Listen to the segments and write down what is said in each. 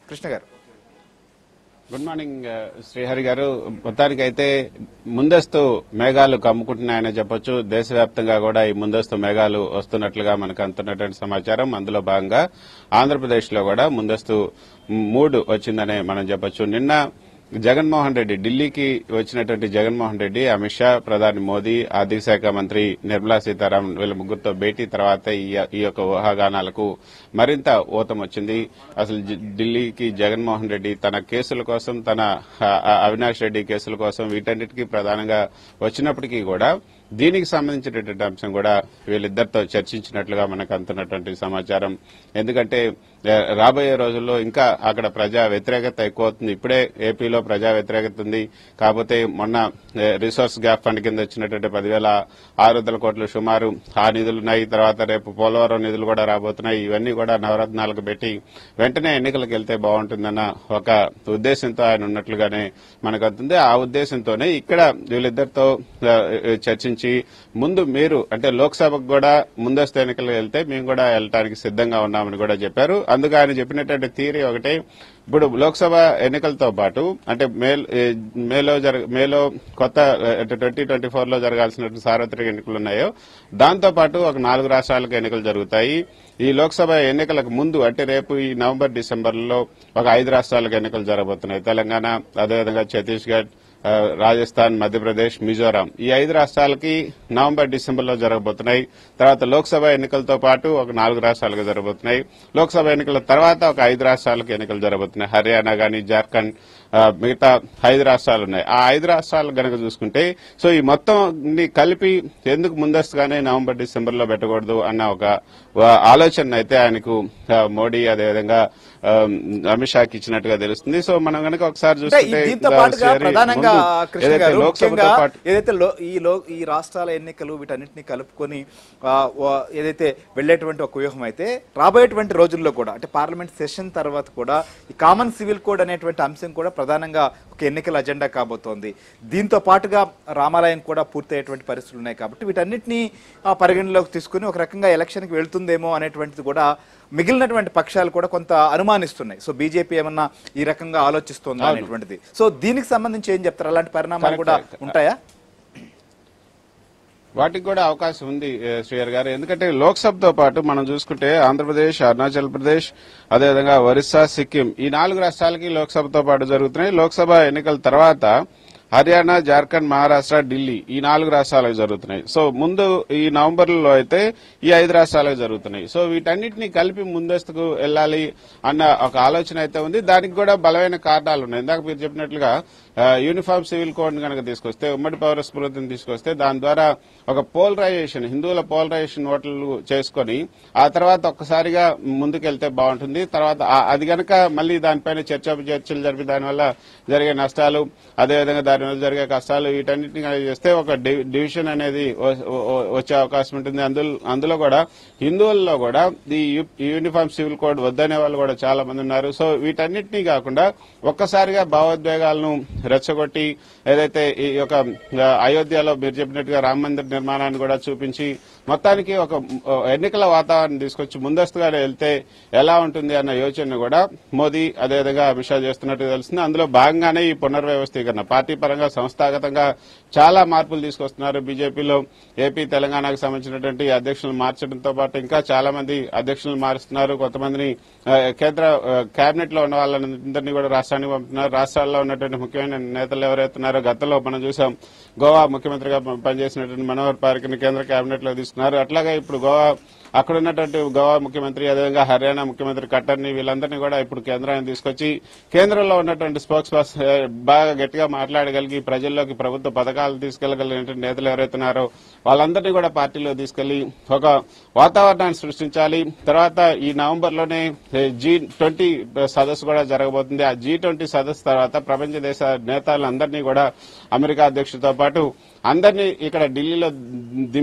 కృష్ణ గారు good morning ఆ, శ్రీహరి గారు మొత్తానికి అయితే ముందస్తు మేఘాలు కమ్ముకుంటున్నాయని చెప్పొచ్చు దేశవ్యాప్తంగా కూడా ఈ ముందస్తు మేఘాలు వస్తున్నట్లుగా మనకు అందుతున్నటువంటి సమాచారం అందులో భాగంగా ఆంధ్రప్రదేశ్ లో కూడా ముందస్తు మూడు వచ్చిందనే మనం చెప్పొచ్చు నిన్న జగన్మోహన్ రెడ్డి ఢిల్లీకి వచ్చినటువంటి జగన్మోహన్ రెడ్డి అమిత్ షా ప్రధాని మోదీ ఆర్థిక శాఖ మంత్రి నిర్మలా సీతారామన్ వీళ్ళ ముగ్గురుతో భేటీ తర్వాత ఈ- ఈ యొక్క ఊహాగానాలకు మరింత ఊతం వచ్చింది అసలు జ- ఢిల్లీకి జగన్మోహన్ రెడ్డి తన కేసుల కోసం తన ఆ, ఆ, అవినాష్ రెడ్డి కేసుల కోసం వీటన్నిటికీ ప్రధానంగా వచ్చినప్పటికీ కూడా దీనికి సంబంధించినటువంటి అంశం కూడా వీళ్ళిద్దరితో చర్చించినట్లుగా మనకు అందుతున్నటువంటి సమాచారం ఎందుకంటే ఆ, రాబోయే రోజుల్లో ఇంకా అక్కడ ప్రజా వ్యతిరేకత ఎక్కువ అవుతుంది ఇప్పుడే ఏపీలో ప్రజా వ్యతిరేకత ఉంది కాకపోతే మొన్న ఆ, రిసోర్స్ గ్యాప్ ఫండ్ కింద వచ్చినటువంటి పదివేల ఆరు వందల కోట్లు సుమారు ఆ నిధులు ఉన్నాయి తర్వాత రేపు పోలవరం నిధులు కూడా రాబోతున్నాయి ఇవన్నీ కూడా నవరత్నాలకు పెట్టి వెంటనే ఎన్నికలకు వెళ్తే బాగుంటుందన్న ఒక ఉద్దేశంతో ఆయన ఉన్నట్లుగానే మనకు అవుతుంది ఆ ఉద్దేశంతోనే ఇక్కడ వీళ్ళిద్దరితో ఆ, చర్చించి ముందు మీరు అంటే లోక్సభకు కూడా ముందస్తు ఎన్నికలు వెళ్తే మేము కూడా వెళ్ళడానికి సిద్ధంగా ఉన్నామని కూడా చెప్పారు అందుకు ఆయన చెప్పినటువంటి థియరీ ఒకటే ఇప్పుడు లోక్సభ ఎన్నికలతో పాటు అంటే మే- ఏ, మేలో జరగ మేలో కొత్త అంటే ట్వంటీ ట్వంటీ ఫోర్ లో జరగాల్సిన సార్వత్రిక ఎన్నికలు ఉన్నాయో దాంతో పాటు ఒక నాలుగు రాష్ట్రాలకు ఎన్నికలు జరుగుతాయి ఈ లోక్సభ ఎన్నికలకు ముందు అంటే రేపు ఈ నవంబర్ డిసెంబర్లో ఒక ఐదు రాష్ట్రాలకు ఎన్నికలు జరగబోతున్నాయి తెలంగాణ అదేవిధంగా ఛత్తీస్గఢ్ ఆ, రాజస్థాన్ మధ్యప్రదేశ్ మిజోరాం ఈ ఐదు రాష్ట్రాలకి నవంబర్ డిసెంబర్ లో జరగబోతున్నాయి తర్వాత లోక్సభ ఎన్నికలతో పాటు ఒక నాలుగు రాష్ట్రాలకు జరగబోతున్నాయి లోక్సభ ఎన్నికల తర్వాత ఒక ఐదు రాష్ట్రాలకు ఎన్నికలు జరగబోతున్నాయి హర్యానా గాని జార్ఖండ్ ఆ, మిగతా ఐదు రాష్ట్రాలు ఉన్నాయి ఆ ఐదు రాష్ట్రాలు గనక చూసుకుంటే సో ఈ మొత్తం ని కలిపి ఎందుకు ముందస్తుగానే నవంబర్ డిసెంబర్ లో పెట్టకూడదు అన్న ఒక ఆ, ఆలోచన అయితే ఆయనకు ఆ, మోడీ అదేవిధంగా ఆ, అమిత్ షాకి ఇచ్చినట్టుగా తెలుస్తుంది సో మనం గనక ఒకసారి అంటే ఈ చూస్తుంటే దీంతో ఆ, పాటుగా శ్రీహరి, ప్రధానంగా ముందు కృష్ణ ఏదైతే గారు లోక్సభతో ముఖ్యంగా పాటు ఏదైతే లో- ఈ లో ఈ రాష్ట్రాల ఎన్నికలు వీటన్నిటిని కలుపుకొని ఆ, వా- ఏదైతే వెళ్లేటువంటి ఒక వ్యూహం అయితే రాబోయేటువంటి రోజుల్లో కూడా అంటే పార్లమెంట్ సెషన్ తర్వాత కూడా ఈ కామన్ సివిల్ కోడ్ అనేటువంటి అంశం కూడా ప్రధానంగా ఒక ఎన్నికల అజెండా కాబోతోంది దీంతో పాటుగా రామాలయం కూడా పూర్తయ్యేటువంటి పరిస్థితులు ఉన్నాయి కాబట్టి వీటన్నిటిని ఆ, పరిగణలోకి తీసుకుని ఒక రకంగా ఎలక్షన్కి వెళ్తుందేమో అనేటువంటిది కూడా మిగిలినటువంటి పక్షాలు కూడా కొంత అనుమానిస్తున్నాయి సో బీజేపీ ఏమన్నా ఈ రకంగా ఆలోచిస్తుందా అనేటువంటిది సో దీనికి సంబంధించి ఏం చెప్తారు అలాంటి పరిణామాలు Correct, కూడా correct. ఉంటాయా వాటికి కూడా అవకాశం ఉంది ఏ, శ్రీహర్ గారు ఎందుకంటే లోక్సభతో పాటు మనం చూసుకుంటే ఆంధ్రప్రదేశ్ అరుణాచల్ ప్రదేశ్ అదేవిధంగా ఒరిస్సా సిక్కిం ఈ నాలుగు రాష్ట్రాలకి లోక్సభతో పాటు జరుగుతున్నాయి లోక్సభ ఎన్నికల తర్వాత హర్యానా జార్ఖండ్ మహారాష్ట్ర ఢిల్లీ ఈ నాలుగు రాష్ట్రాలకు జరుగుతున్నాయి సో ముందు ఈ నవంబర్ లో అయితే ఈ ఐదు రాష్ట్రాలకు జరుగుతున్నాయి సో వీటన్నిటిని కలిపి ముందస్తుకు వెళ్ళాలి అన్న ఒక ఆలోచన అయితే ఉంది దానికి కూడా బలమైన కారణాలు ఉన్నాయి ఇందాక మీరు చెప్పినట్లుగా ఆ, యూనిఫామ్ సివిల్ కోడ్ కనుక తీసుకొస్తే ఉమ్మడి పౌర స్మృతిని తీసుకొస్తే దాని ద్వారా ఒక పోలరైజేషన్ హిందువుల పోలరైజేషన్ ఓట్లు చేసుకొని ఆ తర్వాత ఒక్కసారిగా ముందుకెళ్తే బాగుంటుంది తర్వాత ఆ- అది గనక మళ్ళీ దానిపైన చర్చ చర్చలు జరిపి దానివల్ల జరిగే నష్టాలు అదేవిధంగా దానివల్ల జరిగే కష్టాలు వీటన్నిటిని కనుక చేస్తే ఒక డి- డివిజన్ అనేది వ- వ- వచ్చే అవకాశం ఉంటుంది అందులో అందులో కూడా హిందువుల్లో కూడా ఈ యు- యూనిఫామ్ సివిల్ కోడ్ వద్దనే వాళ్ళు కూడా చాలా మంది ఉన్నారు సో వీటన్నిటినీ కాకుండా ఒక్కసారిగా భావోద్వేగాలను రెచ్చగొట్టి ఏదైతే ఈ యొక్క ఆ, అయోధ్యలో మీరు చెప్పినట్టుగా రామ మందిర్ నిర్మాణాన్ని కూడా చూపించి మొత్తానికి ఒక ఆ, ఎన్నికల వాతావరణం తీసుకొచ్చి ముందస్తుగా వెళ్తే ఎలా ఉంటుంది అన్న యోచన కూడా మోదీ అదేవిధంగా అమిత్ షా చేస్తున్నట్టు తెలుస్తుంది అందులో భాగంగానే ఈ పునర్వ్యవస్థీకరణ పార్టీ పరంగా సంస్థాగతంగా చాలా మార్పులు తీసుకొస్తున్నారు బీజేపీలో ఏపీ తెలంగాణకు సంబంధించినటువంటి అధ్యక్షులను మార్చడంతో పాటు ఇంకా చాలా మంది అధ్యక్షులను మారుస్తున్నారు కొంతమందిని ఆ, కేంద్ర కేబినెట్ లో ఉన్న వాళ్ళందరినీ కూడా రాష్ట్రానికి పంపుతున్నారు రాష్ట్రాల్లో ఉన్నటువంటి ముఖ్యమైన నేతలు ఎవరైతే ఉన్నారో గతంలో మనం చూసాం గోవా ముఖ్యమంత్రిగా ప- పనిచేసినటువంటి మనోహర్ పారికర్ని కేంద్ర కేబినెట్ లో తీసుకున్నారు అట్లాగే ఇప్పుడు గోవా అక్కడ ఉన్నటువంటి గోవా ముఖ్యమంత్రి అదేవిధంగా హర్యానా ముఖ్యమంత్రి కట్టర్ని వీళ్ళందరినీ కూడా ఇప్పుడు కేంద్రానికి తీసుకొచ్చి కేంద్రంలో ఉన్నటువంటి స్పోక్స్ పర్సన్ బాగా గట్టిగా మాట్లాడగలిగి ప్రజల్లోకి ప్రభుత్వ పథకాలు తీసుకెళ్లగలిగినటువంటి నేతలు ఎవరైతే ఉన్నారో వాళ్ళందరినీ కూడా పార్టీలో తీసుకెళ్లి ఒక వాతావరణాన్ని సృష్టించాలి తర్వాత ఈ నవంబర్ లోనే జీ ట్వంటీ సదస్సు కూడా జరగబోతుంది ఆ జీ ట్వంటీ సదస్సు తర్వాత ప్రపంచ దేశ నేతలందరినీ కూడా అమెరికా అధ్యక్షుడితో పాటు అందరినీ ఇక్కడ ఢిల్లీలో దింపి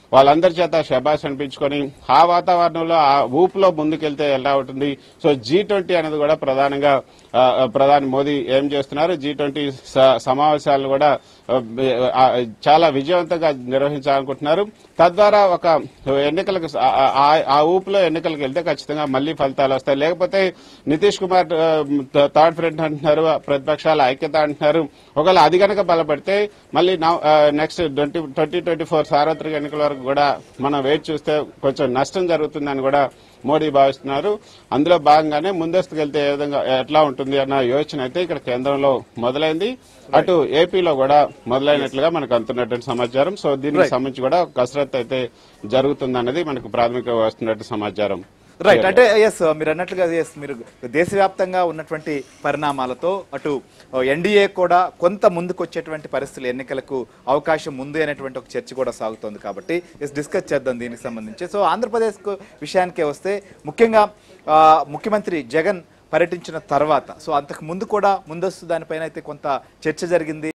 వాళ్ళందరి చేత శబాష్ అనిపించుకొని ఆ వాతావరణంలో ఆ ఊపులో ముందుకెళ్తే ఎలా ఉంటుంది సో జీ ట్వంటీ అనేది కూడా ప్రధానంగా ఆ, ఆ, ప్రధాని మోదీ ఏం చేస్తున్నారు జీ ట్వంటీ సమావేశాలను కూడా ఆ, ఆ, చాలా విజయవంతంగా నిర్వహించాలనుకుంటున్నారు తద్వారా ఒక ఎన్నికలకు ఆ- ఆ- ఆ ఊపులో ఎన్నికలకు వెళ్తే ఖచ్చితంగా మళ్లీ ఫలితాలు వస్తాయి లేకపోతే నితీష్ కుమార్ ఆ, థర్డ్ ఫ్రంట్ అంటున్నారు ప్రతిపక్షాల ఐక్యత అంటున్నారు ఒకవేళ అది కనుక బలపడితే మళ్ళీ next twenty twenty twenty four సార్వత్రిక ఎన్నికల వరకు కూడా మనం వెయిట్ చూస్తే కొంచెం నష్టం జరుగుతుందని కూడా మోడీ భావిస్తున్నారు అందులో భాగంగానే ముందస్తుకు వెళ్తే ఏ విధంగా ఎట్లా ఉంటుంది అన్న యోచన అయితే ఇక్కడ కేంద్రంలో మొదలైంది అటు ఏపీలో కూడా మొదలైనట్లుగా మనకు అందుతున్నటువంటి సమాచారం సో దీనికి సంబంధించి కూడా కసరత్తు అయితే జరుగుతుందన్నది మనకు ప్రాథమికంగా వస్తున్నట్టు సమాచారం రైట్ అంటే ఎస్ మీరు అన్నట్లుగా ఎస్ మీరు దేశవ్యాప్తంగా ఉన్నటువంటి పరిణామాలతో అటు ఎన్డీఏ కూడా కొంత ముందుకు వచ్చేటువంటి పరిస్థితులు ఎన్నికలకు అవకాశం ఉంది అనేటువంటి ఒక చర్చ కూడా సాగుతోంది కాబట్టి ఎస్ డిస్కస్ చేద్దాం దీనికి సంబంధించి సో ఆంధ్రప్రదేశ్ విషయానికే వస్తే ముఖ్యంగా ఆ, ముఖ్యమంత్రి జగన్ పర్యటించిన తర్వాత సో అంతకు ముందు కూడా ముందస్తు దానిపైన అయితే కొంత చర్చ జరిగింది